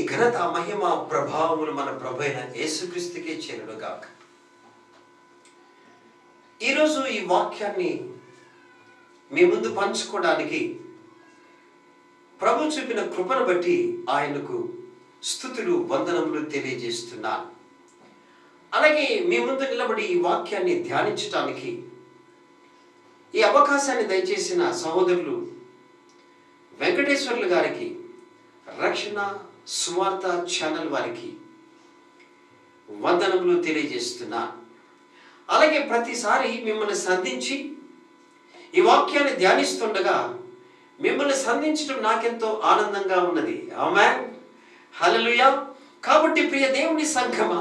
ఘనత మహిమ ప్రభావములు మన ప్రభు అయిన యేసుక్రీస్తుకే చెరుడుగాక ఈరోజు ఈ వాక్యాన్ని మీ ముందు పంచుకోవడానికి ప్రభు చూపిన కృపను బట్టి ఆయనకు స్థుతులు వందనములు తెలియజేస్తున్నాను అలాగే మీ ముందు నిలబడి ఈ వాక్యాన్ని ధ్యానించటానికి ఈ అవకాశాన్ని దయచేసిన సహోదరులు వెంకటేశ్వర్లు గారికి రక్షణ సువార్త ఛానల్ వారికి వందనములు తెలియజేస్తున్నా అలాగే ప్రతిసారి మిమ్మల్ని సంధించి ఈ వాక్యాన్ని ధ్యానిస్తుండగా మిమ్మల్ని సంధించడం నాకెంతో ఆనందంగా ఉన్నది ఆమె హలలుయ కాబట్టి ప్రియ దేవుని సంఘమా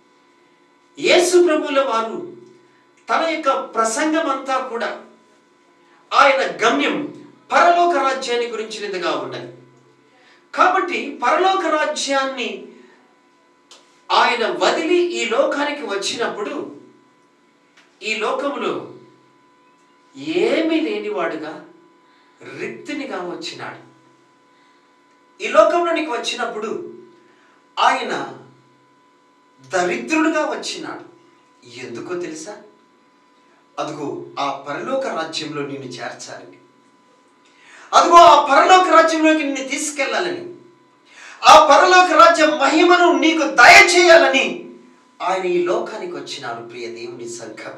యేసు ప్రభుల వారు తన యొక్క ప్రసంగం అంతా కూడా ఆయన గమ్యం పరలోక రాజ్యాన్ని గురించినదిగా ఉన్నది కాబట్టి పరలోక రాజ్యాన్ని ఆయన వదిలి ఈ లోకానికి వచ్చినప్పుడు ఈ లోకములో ఏమీ లేనివాడుగా రిక్తినిగా వచ్చినాడు ఈ లోకంలోనికి వచ్చినప్పుడు ఆయన దరిద్రుడుగా వచ్చినాడు ఎందుకో తెలుసా అదిగో ఆ పరలోక రాజ్యంలో నిన్ను చేర్చాలని అదిగో ఆ పరలోక రాజ్యంలోకి నిన్ను తీసుకెళ్లాలని ఆ పరలోక రాజ్య మహిమను నీకు దయచేయాలని ఆయన ఈ లోకానికి వచ్చినారు ప్రియ దేవుని సంఘమ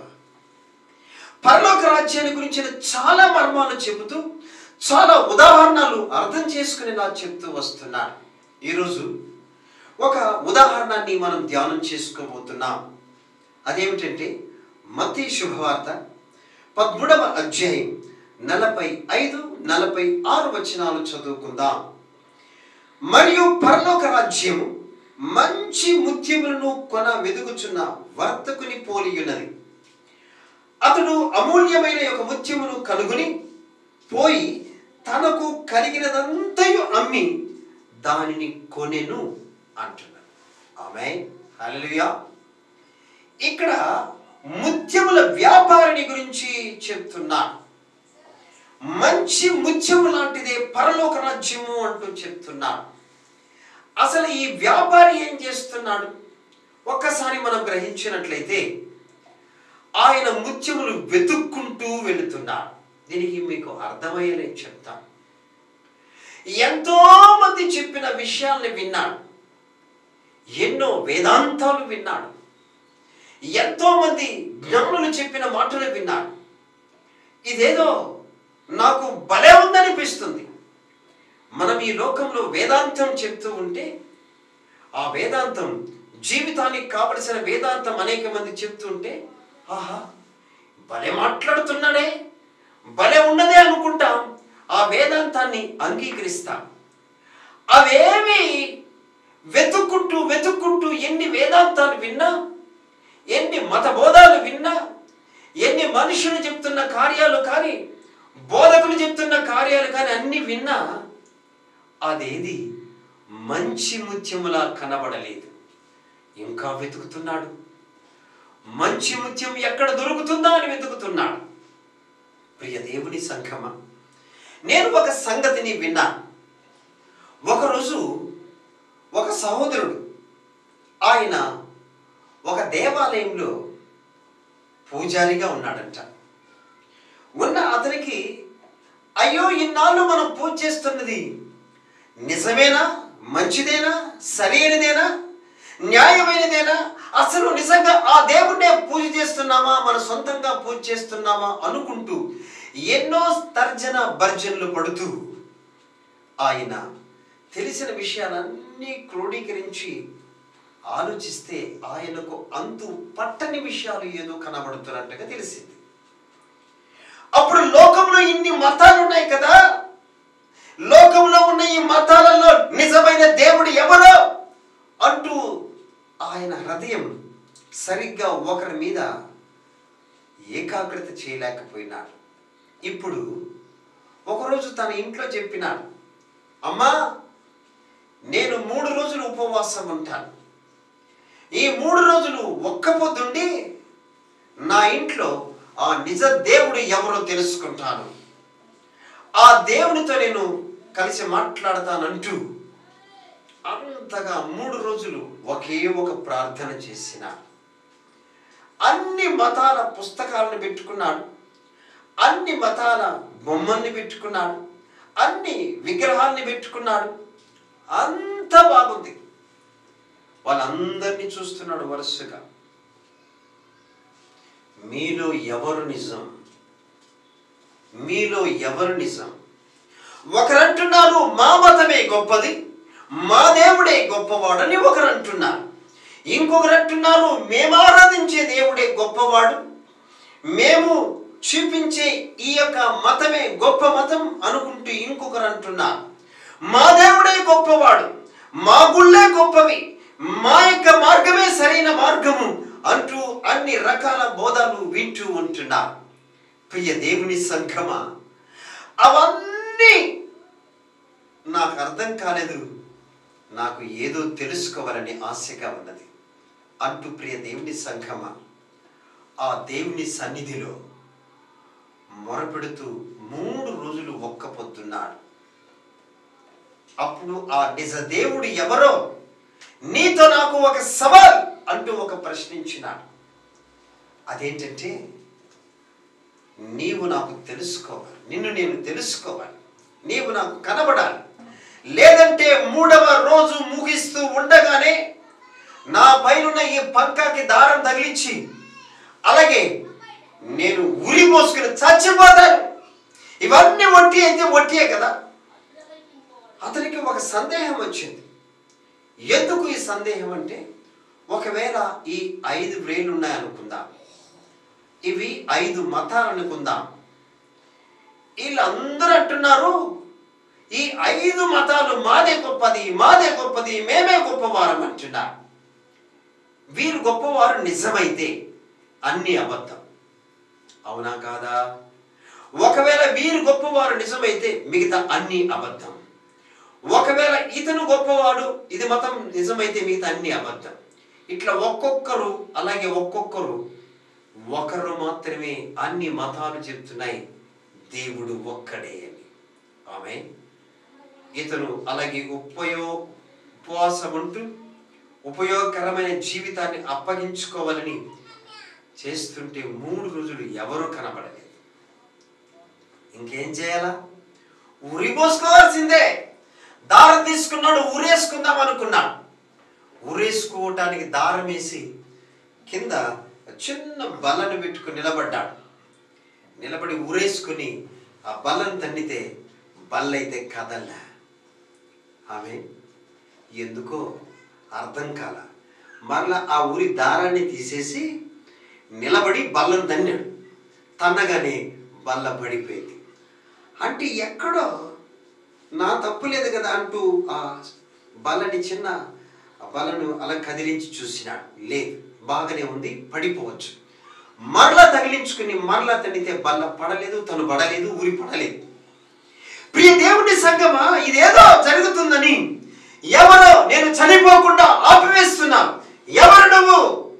పరలోక రాజ్యాన్ని గురించిన చాలా మర్మాలు చెబుతూ చాలా ఉదాహరణలు అర్థం చేసుకుని నా చెప్తూ వస్తున్నాను ఈరోజు ఒక ఉదాహరణని మనం ధ్యానం చేసుకోబోతున్నాం అదేమిటంటే మతీ శుభవార్త పద్మూడవ అధ్యాయం నలభై ఐదు నలభై ఆరు వచనాలు చదువుకుందాం మరియు పరలోక రాజ్యము మంచి ముత్యములను కొన వెదుగుచున్న వర్తకుని పోలియున్నది అతడు అమూల్యమైన ఒక ముత్యమును కనుగొని పోయి తనకు కలిగినదంతయు అమ్మి దానిని కొనెను అంటున్నాడు ఆమె హల్లెలూయా ఇక్కడ ముత్యముల వ్యాపారిని గురించి చెప్తున్నాను మంచి ముత్యము లాంటిదే పరలోక రాజ్యము అంటూ చెప్తున్నాడు అసలు ఈ వ్యాపారి ఏం చేస్తున్నాడు ఒక్కసారి మనం గ్రహించినట్లయితే ఆయన ముత్యములు వెతుక్కుంటూ వెళుతున్నాడు దీనికి మీకు అర్థమయ్యేలే చెప్తాను ఎంతో మంది చెప్పిన విషయాల్ని విన్నాడు ఎన్నో వేదాంతాలు విన్నాడు ఎంతో మంది జ్ఞానులు చెప్పిన మాటలు విన్నాడు ఇదేదో నాకు భలే ఉందనిపిస్తుంది మనం ఈ లోకంలో వేదాంతం చెప్తూ ఉంటే ఆ వేదాంతం జీవితానికి కావలసిన వేదాంతం అనేక మంది చెప్తుంటే ఆహా భలే మాట్లాడుతున్నాడే భలే ఉన్నదే అనుకుంటాం ఆ వేదాంతాన్ని అంగీకరిస్తాం అవేమి వెతుక్కుంటూ వెతుక్కుంటూ ఎన్ని వేదాంతాలు విన్నా ఎన్ని మత బోధాలు విన్నా ఎన్ని మనుషులు చెప్తున్న కార్యాలు కానీ బోధకులు చెప్తున్న కార్యాలు కానీ అన్ని విన్నా అదేది మంచి ముత్యములా కనబడలేదు ఇంకా వెతుకుతున్నాడు మంచి ముత్యం ఎక్కడ దొరుకుతుందా అని వెతుకుతున్నాడు ప్రియ దేవుని సంఘమ నేను ఒక సంగతిని విన్నా ఒకరోజు ఒక సహోదరుడు ఆయన ఒక దేవాలయంలో పూజారిగా ఉన్నాడంట ఉన్న అతనికి అయ్యో ఇన్నాళ్ళు మనం పూజ చేస్తున్నది నిజమేనా మంచిదేనా సరైనదేనా న్యాయమైనదేనా అసలు నిజంగా ఆ దేవుణ్ణే పూజ చేస్తున్నామా మన సొంతంగా పూజ చేస్తున్నామా అనుకుంటూ ఎన్నో తర్జన భర్జనలు పడుతూ ఆయన తెలిసిన విషయాలన్నీ క్రోడీకరించి ఆలోచిస్తే ఆయనకు అంతు పట్టని విషయాలు ఏదో కనబడుతున్నట్టుగా తెలిసింది అప్పుడు లోకంలో ఇన్ని మతాలు ఉన్నాయి కదా లోకంలో ఉన్న ఈ మతాలలో నిజమైన దేవుడు ఎవరో అంటూ ఆయన హృదయం సరిగ్గా ఒకరి మీద ఏకాగ్రత చేయలేకపోయినాడు ఇప్పుడు ఒకరోజు తన ఇంట్లో చెప్పినాడు అమ్మా నేను మూడు రోజులు ఉపవాసం ఉంటాను ఈ మూడు రోజులు ఒక్క పొద్దుండి నా ఇంట్లో ఆ నిజ దేవుడు ఎవరో తెలుసుకుంటాను ఆ దేవునితో నేను కలిసి మాట్లాడతానంటూ అంతగా మూడు రోజులు ఒకే ఒక ప్రార్థన చేసిన అన్ని మతాల పుస్తకాలను పెట్టుకున్నాడు అన్ని మతాల బొమ్మల్ని పెట్టుకున్నాడు అన్ని విగ్రహాల్ని పెట్టుకున్నాడు అంత బాగుంది వాళ్ళందరినీ చూస్తున్నాడు వరుసగా మీలో ఎవరు నిజం మీలో ఎవరు నిజం ఒకరంటున్నారు మా మతమే గొప్పది మా దేవుడే గొప్పవాడని ఒకరు అంటున్నారు ఇంకొకరు అంటున్నారు మేము ఆరాధించే దేవుడే గొప్పవాడు మేము చూపించే ఈ యొక్క మతమే గొప్ప మతం అనుకుంటూ ఇంకొకరు అంటున్నారు మా దేవుడే గొప్పవాడు మా గుళ్ళే గొప్పవి మా యొక్క మార్గమే సరైన మార్గము అంటూ అన్ని రకాల బోధలు వింటూ ఉంటున్నారు ప్రియ దేవుని సంఘమా అవన్నీ నాకు అర్థం కాలేదు నాకు ఏదో తెలుసుకోవాలని ఆశగా ఉన్నది అంటూ ప్రియ దేవుని సంఘమా ఆ దేవుని సన్నిధిలో మొరపెడుతూ మూడు రోజులు ఒక్క పొద్దున్నాడు అప్పుడు ఆ నిజ దేవుడు ఎవరో నీతో నాకు ఒక సవాల్ అంటూ ఒక ప్రశ్నించినాడు అదేంటంటే నీవు నాకు తెలుసుకోవాలి నిన్ను నేను తెలుసుకోవాలి నీవు నాకు కనబడాలి లేదంటే మూడవ రోజు ముగిస్తూ ఉండగానే నా పైనున్న ఈ పంకాకి దారం తగిలించి అలాగే నేను ఉరి మోసుకుని చచ్చిపోతాను ఇవన్నీ ఒట్టి అయితే ఒట్టియే కదా అతనికి ఒక సందేహం వచ్చింది ఎందుకు ఈ సందేహం అంటే ఒకవేళ ఈ ఐదు బ్రెయిన్లు ఉన్నాయనుకుందాం ఇవి ఐదు మతాలు అనుకుందాం వీళ్ళందరూ అంటున్నారు ఈ ఐదు మతాలు మాదే గొప్పది మాదే గొప్పది మేమే గొప్పవారం అంటున్నారు వీరు గొప్పవారు నిజమైతే అన్ని అబద్ధం అవునా కాదా ఒకవేళ వీరు గొప్పవారు నిజమైతే మిగతా అన్ని అబద్ధం ఒకవేళ ఇతను గొప్పవాడు ఇది మతం నిజమైతే మిగతా అన్ని అబద్ధం ఇట్లా ఒక్కొక్కరు అలాగే ఒక్కొక్కరు ఒకరు మాత్రమే అన్ని మతాలు చెప్తున్నాయి దేవుడు ఒక్కడే అని ఆమె ఇతను అలాగే ఉపయో ఉపవాసం ఉంటూ ఉపయోగకరమైన జీవితాన్ని అప్పగించుకోవాలని చేస్తుంటే మూడు రోజులు ఎవరు కనబడలేదు ఇంకేం చేయాలా ఉరి పోసుకోవాల్సిందే దారం తీసుకున్నాడు ఊరేసుకుందాం అనుకున్నాడు ఊరేసుకోవటానికి దారం వేసి కింద చిన్న బల్లను పెట్టుకుని నిలబడ్డాడు నిలబడి ఊరేసుకుని ఆ బల్లను తన్నితే బల్లైతే కదల్లా ఆమె ఎందుకో అర్థం కాల మరలా ఆ ఊరి దారాన్ని తీసేసి నిలబడి బల్లను తన్నాడు తన్నగానే బల్ల పడిపోయింది అంటే ఎక్కడో నా తప్పు లేదు కదా అంటూ ఆ బల్లని చిన్న ఆ బల్లను అలా కదిలించి చూసినాడు లేదు బాగానే ఉంది పడిపోవచ్చు మరలా తగిలించుకుని మరలా తనితే బల్ల పడలేదు తను పడలేదు ఊరి పడలేదు ప్రియ దేవుని సంగమా ఇదేదో జరుగుతుందని ఎవరో నేను చనిపోకుండా ఆపివేస్తున్నాను ఎవరు నువ్వు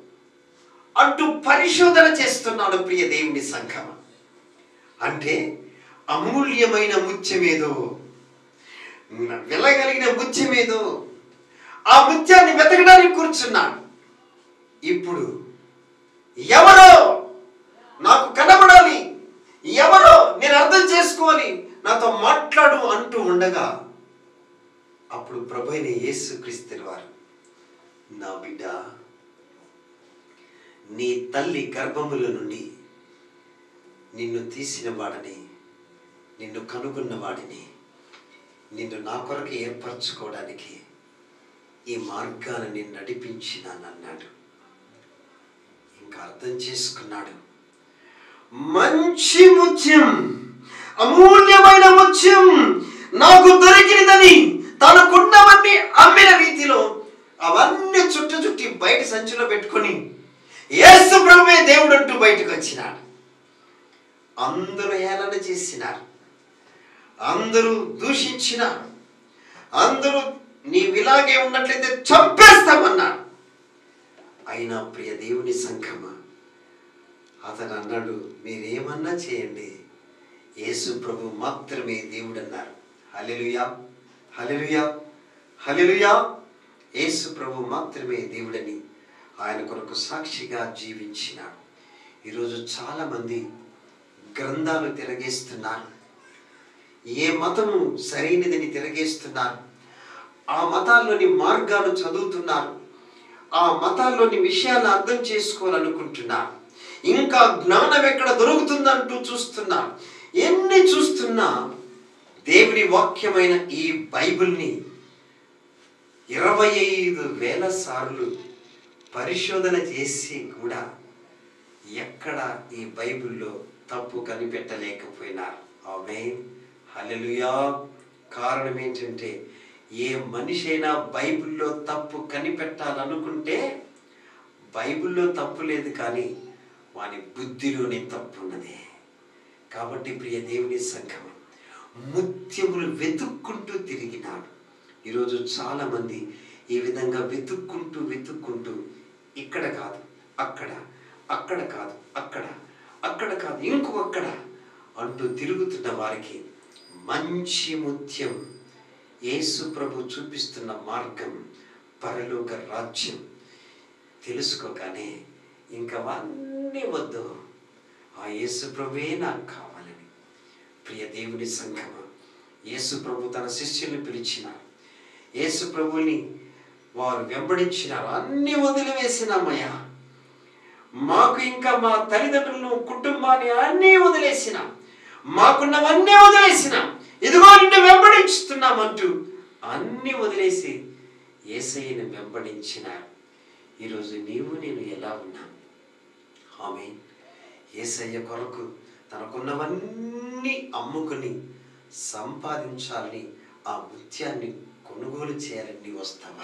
అంటూ పరిశోధన చేస్తున్నాడు ప్రియ దేవుని సంఘమ అంటే అమూల్యమైన ముత్యమేదో వెళ్ళగలిగిన ముత్యమేదో ఆ ముత్యాన్ని వెతకడానికి కూర్చున్నాడు ఇప్పుడు ఎవరో నాకు కనబడాలి ఎవరో నేను అర్థం చేసుకోవాలి నాతో మాట్లాడు అంటూ ఉండగా అప్పుడు ప్రభు అయిన యేసు క్రీస్తుల వారు నా బిడ్డ నీ తల్లి గర్భముల నుండి నిన్ను తీసిన వాడని నిన్ను కనుగొన్న వాడిని నిన్ను నా కొరకు ఏర్పరచుకోవడానికి ఈ మార్గాన్ని నడిపించినానన్నాడు ఇంకా అర్థం చేసుకున్నాడు మంచి ముత్యం అమూల్యమైన ముత్యం నాకు దొరికినదని తనకున్నవన్నీ అమ్మిన రీతిలో అవన్నీ చుట్టు చుట్టి బయట సంచిలో పెట్టుకొని యేసు ప్రభువే దేవుడు అంటూ బయటకు వచ్చినాడు అందరూ ఏలన చేసినారు అందరూ దూషించినారు అందరూ నీవిలాగే ఉన్నట్లయితే చంపేస్తామన్నారు అయినా ప్రియ దేవుని సంఘమా అతను అన్నాడు మీరేమన్నా చేయండి యేసు ప్రభు మాత్రమే దేవుడు అన్నారు హలెలుయా హలెలుయా హలెలుయా యేసు ప్రభు మాత్రమే దేవుడని ఆయన కొరకు సాక్షిగా జీవించినాడు ఈరోజు చాలామంది గ్రంథాలు తిరగేస్తున్నారు ఏ మతము సరైనదని తిరగేస్తున్నారు ఆ మతాల్లోని మార్గాలు చదువుతున్నారు ఆ మతాల్లోని విషయాలు అర్థం చేసుకోవాలనుకుంటున్నారు ఇంకా జ్ఞానం ఎక్కడ దొరుకుతుందంటూ చూస్తున్నారు ఎన్ని చూస్తున్నా దేవుని వాక్యమైన ఈ బైబిల్ని ఇరవై ఐదు వేల సార్లు పరిశోధన చేసి కూడా ఎక్కడ ఈ బైబిల్లో తప్పు కనిపెట్టలేకపోయినారు ఆమె హల్లెలూయా కారణం ఏంటంటే ఏ మనిషి అయినా బైబిల్లో తప్పు కనిపెట్టాలనుకుంటే బైబిల్లో తప్పు లేదు కానీ వాని బుద్ధిలోనే తప్పు ఉన్నది కాబట్టి ప్రియ దేవుని సంఘం ముత్యములు వెతుక్కుంటూ తిరిగినాడు ఈరోజు చాలామంది ఈ విధంగా వెతుక్కుంటూ వెతుక్కుంటూ ఇక్కడ కాదు అక్కడ అక్కడ కాదు అక్కడ అక్కడ కాదు ఇంకో అక్కడ అంటూ తిరుగుతున్న వారికి మంచి ముత్యం యేసు ప్రభు చూపిస్తున్న మార్గం పరలోక రాజ్యం తెలుసుకోగానే ఇంకా అవన్నీ వద్దు ఆ యేసు ప్రభువే నాకు కావాలని ప్రియ దేవుని సంఘమ యేసు ప్రభు తన శిష్యుల్ని పిలిచినారు యేసు ప్రభుని వారు వెంబడించినారు అన్ని వదిలివేసినామయ్యా మాకు ఇంకా మా తల్లిదండ్రులను కుటుంబాన్ని అన్నీ వదిలేసినాం మాకున్నవన్నీ వదిలేసినాం ఇదిగో నిన్ను వెంబడించుతున్నామంటూ అన్నీ వదిలేసి ఏసయ్యను వెంబడించినారు ఈరోజు నీవు నేను ఎలా ఉన్నాం ఆమె ఏసయ్య కొరకు తనకున్నవన్నీ అమ్ముకుని సంపాదించాలని ఆ ముత్యాన్ని కొనుగోలు చేయాలని నీవు వస్తావా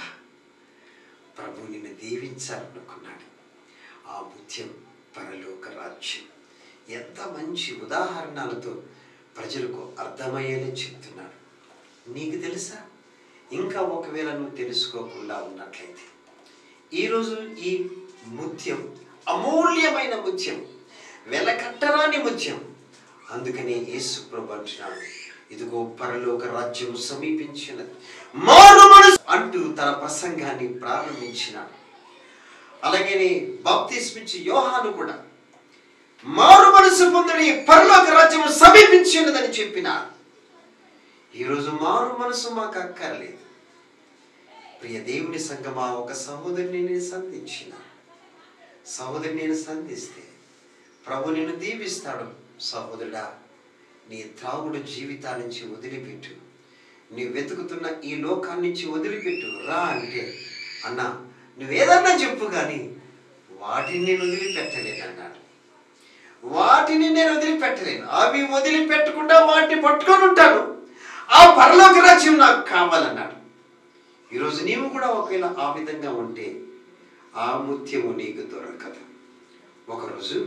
ప్రభు నిన్ను దీవించాలనుకున్నాడు ఆ ముత్యం పరలోక రాజ్యం ఎంత మంచి ఉదాహరణలతో ప్రజలకు అర్థమయ్యేలా చెప్తున్నాడు నీకు తెలుసా ఇంకా ఒకవేళ నువ్వు తెలుసుకోకుండా ఉన్నట్లయితే ఈరోజు ఈ ముత్యం అమూల్యమైన ముత్యం వెలకట్టరాని ముత్యం అందుకనే యేసు ప్రభు అంటున్నాడు ఇదిగో పరలోక రాజ్యం సమీపించినది మారు మనసు అంటూ తన ప్రసంగాన్ని ప్రారంభించినాడు అలాగే బాప్తిస్మించి యోహాను కూడా మారు మనసు పొందని పరలోక రాజ్యం సమీపించినదని చెప్పినాడు ఈరోజు మారు మనసు మాకు అక్కర్లేదు ప్రియ దేవుని సంగమా ఒక సహోదరిని నేను సంధించిన సహోదరిని నేను సంధిస్తే ప్రభు నిన్ను దీవిస్తాడు సహోదరుడా నీ త్రాగుడు జీవితాల నుంచి వదిలిపెట్టు నీ వెతుకుతున్న ఈ లోకాన్ని నుంచి వదిలిపెట్టు రా అంటే అన్నా నువ్వేదన్నా చెప్పు కానీ వాటిని నేను వదిలిపెట్టలేను అన్నాడు వాటిని నేను వదిలిపెట్టలేను అవి వదిలిపెట్టకుండా వాటిని పట్టుకొని ఉంటాను ఆ పరలోక రాజ్యం నాకు కావాలన్నాడు ఈరోజు నీవు కూడా ఒకవేళ ఆ విధంగా ఉంటే ఆ ముత్యము నీకు దొరకదు ఒకరోజు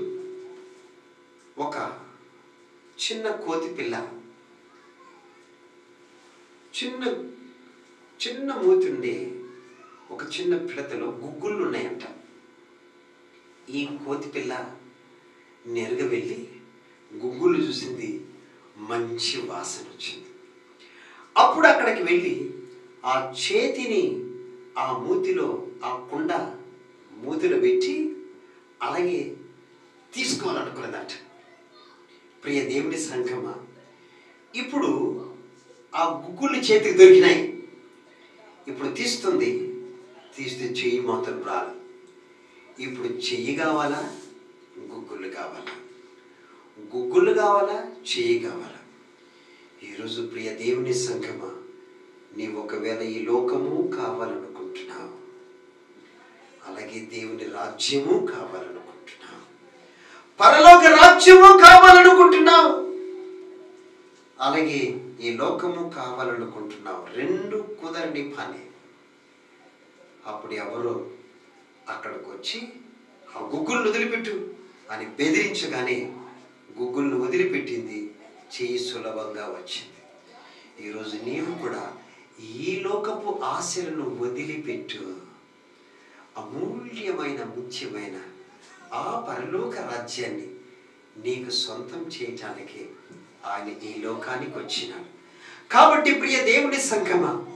ఒక చిన్న కోతి పిల్ల చిన్న చిన్న మూతి ఉండే ఒక చిన్న పిడతలో గుగ్గుళ్ళు ఉన్నాయంట ఈ కోతి పిల్ల నేరుగా వెళ్ళి గుగ్గుళ్ళు చూసింది మంచి వాసన వచ్చింది అప్పుడు అక్కడికి వెళ్ళి ఆ చేతిని ఆ మూతిలో ఆ కుండ మూతిలో పెట్టి అలాగే తీసుకోవాలనుకున్నదట ప్రియ దేవుని సంఘమ ఇప్పుడు ఆ గుగ్గుళ్ళు చేతికి దొరికినాయి ఇప్పుడు తీస్తుంది తీస్తే చెయ్యి మాత్రం రాదు ఇప్పుడు చెయ్యి కావాలా గుగ్గుళ్ళు కావాలా గుగ్గుళ్ళు కావాలా చెయ్యి కావాలా ఈరోజు ప్రియ దేవుని సంఘమ నీవు ఒకవేళ ఈ లోకము కావాలనుకుంటున్నావు అలాగే దేవుని రాజ్యము కావాలనుకుంటున్నావు పరలోక రాజ్యము కావాలనుకుంటున్నావు అలాగే ఈ లోకము కావాలనుకుంటున్నావు రెండు కుదరని పని అప్పుడు ఎవరో అక్కడికి వచ్చి ఆ గుగ్గులను వదిలిపెట్టు అని బెదిరించగానే గుగ్గులను వదిలిపెట్టింది చేయి సులభంగా వచ్చింది ఈరోజు నీవు కూడా ఈ లోకపు ఆశలను వదిలిపెట్టు అమూల్యమైన ముఖ్యమైన ఆ పరలోక రాజ్యాన్ని నీకు సొంతం చేయటానికి ఆయన ఈ లోకానికి వచ్చినాడు కాబట్టి ప్రియ దేవుని సంగమ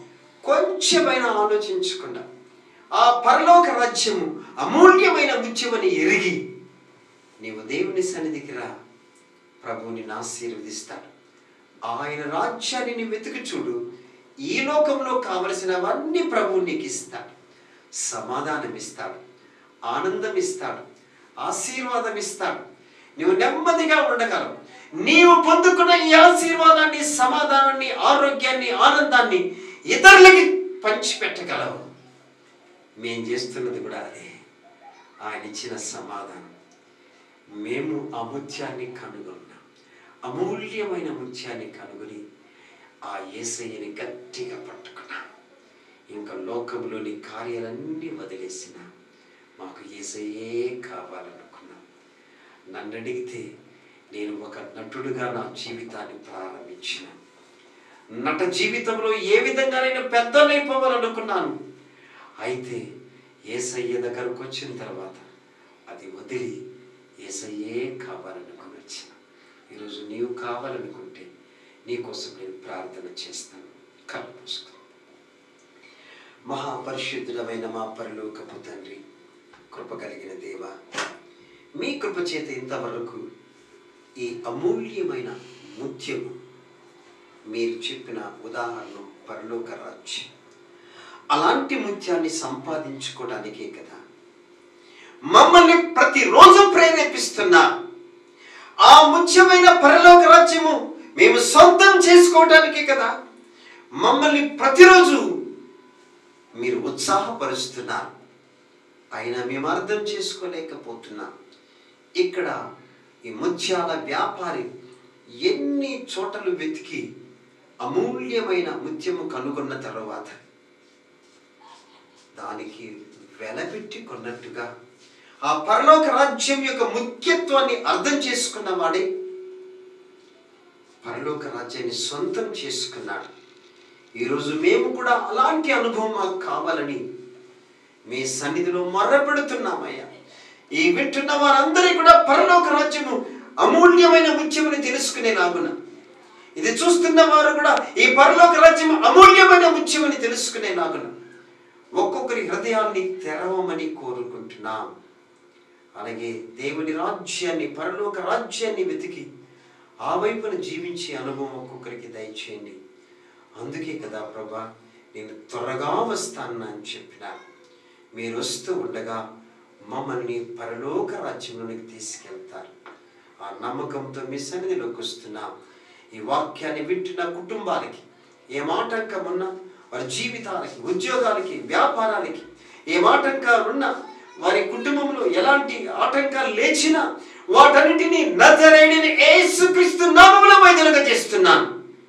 కొంచెమైనా ఆలోచించకుండా ఆ పరలోక రాజ్యము అమూల్యమైన ముత్యమని ఎరిగి నీవు దేవుని సన్నిధికి రా ప్రభువు నిన్ను ఆశీర్వదిస్తాడు ఆయన రాజ్యాన్ని నీవు వెతుకు చూడు ఈ లోకంలో కావలసినవన్నీ ప్రభువు నీకు ఇస్తాడు సమాధానం ఇస్తాడు ఆనందం ఇస్తాడు ఆశీర్వాదం ఇస్తాడు నువ్వు నెమ్మదిగా ఉండగలవు నీవు పొందుకున్న ఈ ఆశీర్వాదాన్ని సమాధానాన్ని ఆరోగ్యాన్ని ఆనందాన్ని ఇతరులకి పంచిపెట్టగలవు మేం చేస్తున్నది కూడా అదే ఆయన ఇచ్చిన సమాధానం మేము ఆ ముత్యాన్ని కనుగొన్నాం అమూల్యమైన ముత్యాన్ని కనుగొని ఆ ఏసయ్యని గట్టిగా పట్టుకున్నాం ఇంకా లోకంలోని కార్యాలన్నీ వదిలేసిన మాకు ఏసయ్యే కావాలనుకున్నాం నన్ను అడిగితే నేను ఒక నటుడుగా నా జీవితాన్ని ప్రారంభించిన నట జీవితంలో ఏ విధంగా నేను పెద్దలైపోవాలనుకున్నాను అయితే ఏసయ్య దగ్గరకు వచ్చిన తర్వాత అది వదిలి ఏసయ్యే కావాలనుకుని వచ్చిన ఈరోజు నీవు కావాలనుకుంటే నీకోసం నేను ప్రార్థన చేస్తాను కళ్ళు మూసుకో మహాపరిశుద్ధుడమైన మా పరలోకపు తండ్రి కృప కలిగిన దేవ మీ కృప చేత ఇంతవరకు ఈ అమూల్యమైన ముత్యము మీరు చెప్పిన ఉదాహరణ పరలోక రాజ్యం అలాంటి ముత్యాన్ని సంపాదించుకోవడానికే కదా మమ్మల్ని ప్రతిరోజు ప్రేరేపిస్తున్నా ఆ ముఖ్యమైన పరలోక రాజ్యము మేము సొంతం చేసుకోవడానికే కదా మమ్మల్ని ప్రతిరోజు మీరు ఉత్సాహపరుస్తున్నారు అయినా మేము అర్థం చేసుకోలేకపోతున్నాం ఇక్కడ ఈ ముత్యాల వ్యాపారి ఎన్ని చోటలు వెతికి అమూల్యమైన ముత్యము కనుగొన్న తర్వాత దానికి వెలపెట్టి కొన్నట్టుగా ఆ పరలోక రాజ్యం యొక్క ముఖ్యత్వాన్ని అర్థం చేసుకున్న వాడే పరలోక రాజ్యాన్ని సొంతం చేసుకున్నాడు ఈరోజు మేము కూడా అలాంటి అనుభవం మాకు కావాలని మీ సన్నిధిలో మర్రపెడుతున్నామయ్యా ఈ వింటున్న వారందరికీ కూడా పరలోక రాజ్యము అమూల్యమైన ముత్యమని తెలుసుకునేలాగున ఇది చూస్తున్న వారు కూడా ఈ పరలోక రాజ్యం అమూల్యమైన ముత్యమని తెలుసుకునేలాగున ఒక్కొక్కరి హృదయాన్ని తెరవమని కోరుకుంటున్నాం అలాగే దేవుని రాజ్యాన్ని పరలోక రాజ్యాన్ని వెతికి ఆ వైపున జీవించే అనుభవం ఒక్కొక్కరికి దయచేయండి అందుకే కదా ప్రభా నేను త్వరగా వస్తాను అని చెప్పిన మీరు వస్తూ ఉండగా మమ్మల్ని పరలోక రాజ్యంలోనికి తీసుకెళ్తారు ఆ నమ్మకంతో మీ సన్నిధిలోకి వస్తున్నాం ఈ వాక్యాన్ని వింటున్న కుటుంబాలకి ఏం ఆటంకం ఉన్నా వారి జీవితాలకి ఉద్యోగాలకి వ్యాపారాలకి ఏం ఆటంకాలు ఉన్నా వారి కుటుంబంలో ఎలాంటి ఆటంకాలు లేచినా వాటన్నిటినీ నజరేడిని యేసుక్రీస్తు నామములో వైద్యులుగా చేస్తున్నాను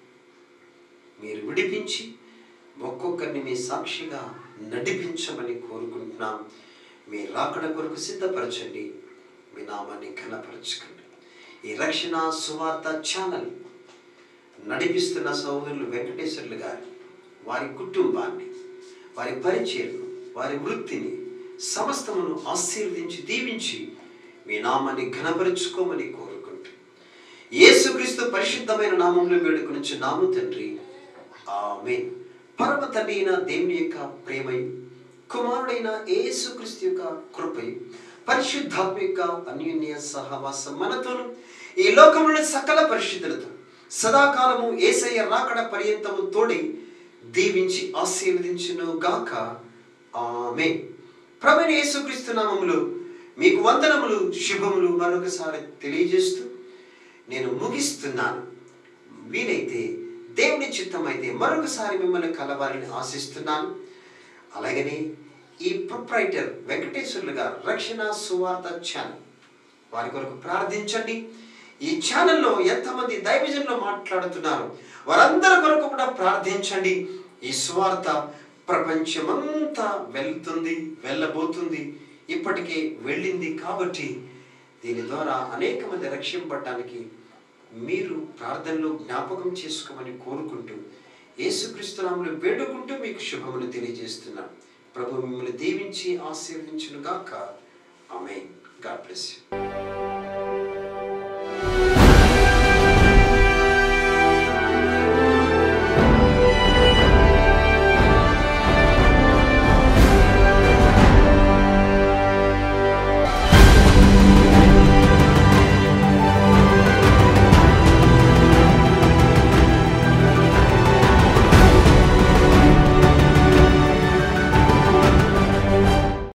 మీరు విడిపించి ఒక్కొక్కరిని మీ సాక్షిగా నడిపించమని కోరుకుంటున్నాం మీ రాకడ కొరకు సిద్ధపరచండి మీ నామాన్ని ఘనపరచుకోండి ఈ రక్షణ సువార్త ఛానల్ నడిపిస్తున్న సహోదరులు వెంకటేశ్వర్లు గారు వారి కుటుంబాన్ని వారి పరిచయను వారి వృత్తిని సమస్తమును ఆశీర్వదించి దీవించి మీ నామాన్ని ఘనపరుచుకోమని కోరుకుంటూ యేసుక్రీస్తు పరిశుద్ధమైన నామంలో వేడుకొని నాము తండ్రి ఆమె పరమ తండ్రి అయిన దేవుని యొక్క ప్రేమయు కుమారుడైన యేసుక్రీస్తు యొక్క కృపయు పరిశుద్ధాత్మ యొక్క అన్యోన్య సహవాసం మనతోను ఈ లోకంలోని సకల పరిశుద్ధులతో సదాకాలము ఏసయ్య రాకడ పర్యంతము తోడి దీవించి ఆశీర్వదించును గాక ఆమె ప్రభుని యేసుక్రీస్తు నామములు మీకు వందనములు శుభములు మరొకసారి తెలియజేస్తూ నేను ముగిస్తున్నాను వీలైతే దేవుని చిత్తం అయితే మరొకసారి మిమ్మల్ని కలవాలని ఆశిస్తున్నాను అలాగనే ఈ ప్రొప్రైటర్ వెంకటేశ్వర్లు గారు రక్షణ సువార్త ఛానల్ వారి కొరకు ప్రార్థించండి ఈ ఛానల్లో ఎంతమంది దైవజనులు మాట్లాడుతున్నారు వారందరి కొరకు కూడా ప్రార్థించండి ఈ సువార్త ప్రపంచమంతా వెళ్తుంది వెళ్ళబోతుంది ఇప్పటికే వెళ్ళింది కాబట్టి దీని ద్వారా అనేక మంది రక్షింపడటానికి మీరు ప్రార్థనలో జ్ఞాపకం చేసుకోమని కోరుకుంటూ యేసుక్రీస్తునాములు వేడుకుంటూ మీకు శుభములు తెలియజేస్తున్నాను ప్రభు మిమ్మల్ని దీవించి ఆశీర్వించును గాక ఆమె గాడ్ బ్లెస్ యూ